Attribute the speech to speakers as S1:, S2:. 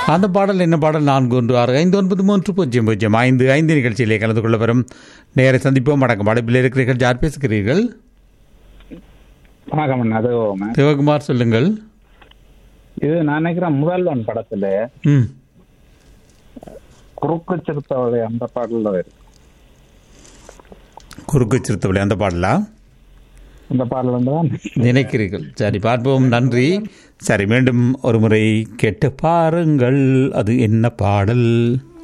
S1: அந்த பாடல் என்ன பாடல் நான்கு ஒன்று ஆறு ஐந்து ஒன்பது மூன்று பூஜ்ஜியம் பூஜ்ஜியம் ஐந்து ஐந்து நிகழ்ச்சியிலே கலந்து கொள்ள வரும் நேரை சந்திப்போம் வணக்கம் அடைப்பில் இருக்கிறீர்கள் யார் பேசுகிறீர்கள்
S2: வணக்கம் அண்ணா அது ஓம.
S1: சிவகுமார் சொல்லுங்கள்
S2: இது நான் நினைக்கிறேன் முதல்வன் படத்துல
S1: ம்
S2: குறுக்கு சிறுத்தவளை அந்த பாடல்ல இருக்கு
S1: குறுக்கு சிறுத்தவளை அந்த பாடலா
S2: அந்த பாடல் தான்
S1: நினைக்கிறீர்கள் சரி பார்ப்போம் நன்றி சரி மீண்டும் ஒரு முறை கேட்டு பாருங்கள் அது என்ன பாடல்